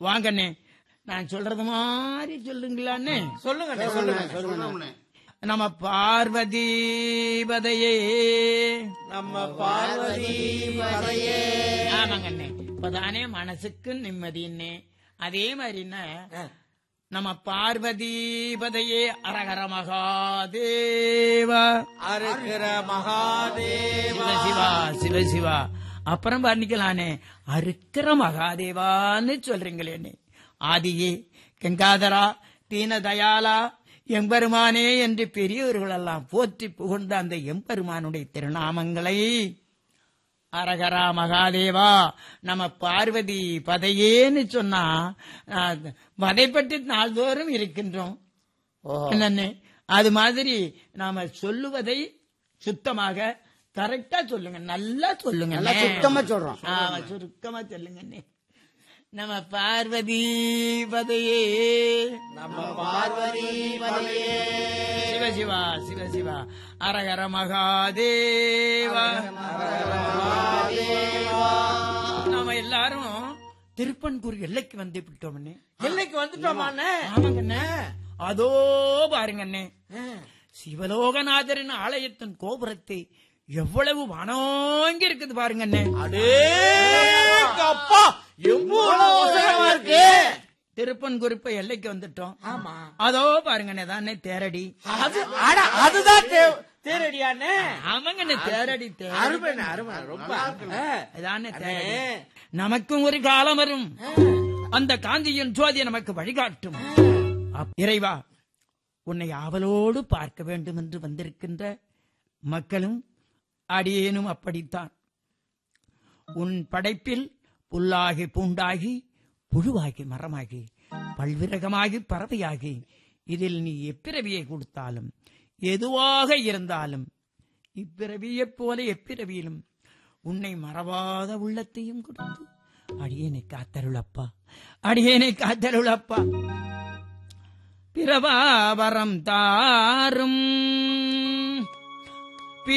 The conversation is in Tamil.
வாங்கண்ணே நான் சொல்றது மாதிரி சொல்லுங்களாண்ணே சொல்லுங்க சொல்லுங்க சொல்லுங்க நம்ம பார்வதி பதையே நம்ம பார்வதி பதையே ஆமாங்கண்ணே இப்பதானே மனசுக்கு நிம்மதின்னே அதே மாதிரின்னா நம்ம பார்வதி பதையே அரகர மகாதேவா அருகிற மகாதேவ சிவசிவா சிவசிவா அப்புறம் பண்ணிக்கலானே அருக்கிற மகாதேவான்னு சொல்றீங்களேனே ஆதியே கங்காதரா தீன தயாலா எம்பெருமானே என்று பெரியவர்கள் எல்லாம் போற்றி புகழ்ந்த அந்த எம்பெருமானுடைய திருநாமங்களை அரகரா மகாதேவா நம்ம பார்வதி பதையேன்னு சொன்னா ஆஹ், வதை பற்றி நாள்தோறும் இருக்கின்றோம் என்னன்னு அது மாதிரி நாம சொல்லுவதை சுத்தமாக கரெக்டா சொல்லுங்க நல்லா சொல்லுங்க நல்லா சுத்தமா சொல்றோம். ஆமா சுருக்கமா சொல்லுங்க நம்ம பார்வதி பதையே நம்ம பார்வதி பதையே சிவசிவா சிவசிவா அரகர மகாதேவா நாம எல்லாரும் திருப்பன்கூர் எல்லைக்கு வந்து விட்டோம்னே எல்லைக்கு வந்துட்டோமாண்ணே ஆமாங்கண்ணே அதோ பாருங்கண்ணே சிவலோகநாதரின் ஆலயத்தின் கோபுரத்தை எவ்வளவு வனோங்கி இருக்குது பாருங்கண்ணே அடே அப்பா எவ்வளவு அவசரமா இருக்கு திருப்பன் குறிப்ப எல்லைக்கு வந்துட்டோம் ஆமா அதோ பாருங்கண்ணே தானே தேரடி அது அட அதுதான் தே- தேரடியாண்ணே ஆமாங்கண்ணே தேரடி தேரடி அருமைண்ணே அருமை ரொம்ப ஆ. அதானே தேரடி அண்ணே. நமக்கும் ஒரு காலம் வரும் அந்த காந்தியின் ஜோதி நமக்கு வழிகாட்டும் அப்- இறைவா உன்னை ஆவலோடு பார்க்க வேண்டும் என்று வந்திருக்கின்ற மக்களும் அடியேனும் அப்படித்தான் உன் படைப்பில் புல்லாகி பூண்டாகி புழுவாகி மரமாகி பல்விரகமாகி பறவையாகி இதில் நீ எப்பிறவியை கொடுத்தாலும் எதுவாக இருந்தாலும் இப்பிறவியைப் போல எப்பிறவியிலும் உன்னை மறவாத உள்ளத்தையும் கொடுத்து அடியேனை காத்தருளப்பா அடியேனை காத்தருளப்பா பிரபாவரம் தாரும்